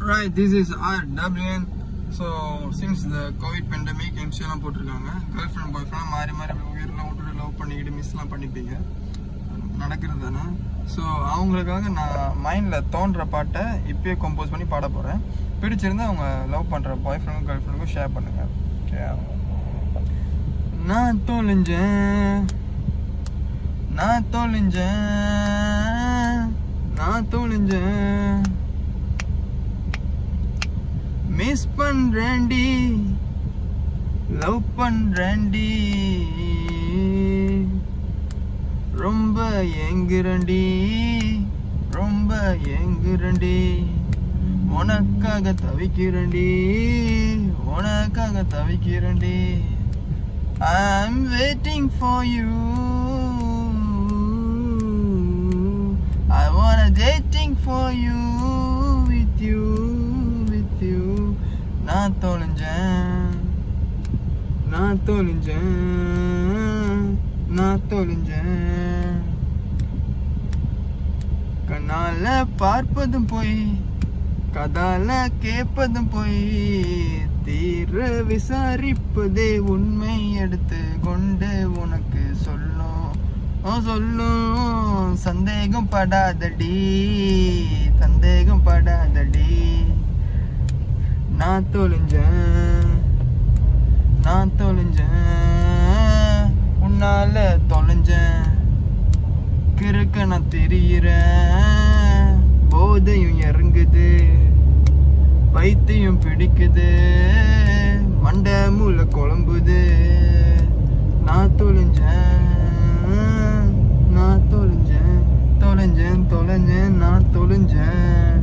Right, this is our Dublin. So, since the COVID pandemic, MC எல்லாம் போட்டிருக்காங்க girl friend பாய் friend மாறி மாறி அப்படி உயிரெல்லாம் விட்டுட்டு லவ் பண்ணிக்கிட்டு மிஸ்லாம் பண்ணிப்பீங்க நடக்கிறது தானே ஸோ அவங்களுக்காக நான் மைண்டில் தோன்ற பாட்டை இப்பயே கம்போஸ் பண்ணி பாட போகிறேன் பிடிச்சிருந்தா அவங்க லவ் பண்ணுற பாய் ஃப்ரெண்டும் கேர்ள் ஃப்ரெண்டுக்கும் ஷேர் பண்ணுங்கள் ஓகே நான் தொலைஞ்சேன் நான் தொலைஞ்சேன் நான் தொலைஞ்சேன் மிஸ் பண்றேன்டி லவ் பண்றேன்டி ரொம்ப ஏங்குறேன்டி ரொம்ப ஏங்குறேன்டி உனக்காக தவிக்கிறேன்டி உனக்காக தவிக்கிறேன்டி I'm waiting for you I wanna dating for you with you with you நான் தொலைஞ்சேன் நான் தொலைஞ்சேன் நான் தொலைஞ்சேன் கண்ணால பார்ப்பதும் போய் கதால கேட்பதும் போய் தீர விசாரிப்பதே உண்மை எடுத்து கொண்டு உனக்கு சொல்லும் ஓ சொல்லும் சந்தேகம் படாதடி சந்தேகம் படாதடி நான் தொலைஞ்சேன் நான் தொலைஞ்சேன் உன்னால தொலைஞ்சேன் கிறுக்க நான் தெரியிறேன் போதையும் இறங்குது பைத்தியம் பிடிக்குது மண்டை மூளை குழம்புது நான் தொலைஞ்சேன் நான் தொலைஞ்சேன் தொலைஞ்சேன் தொலைஞ்சேன் நான் தொலைஞ்சேன்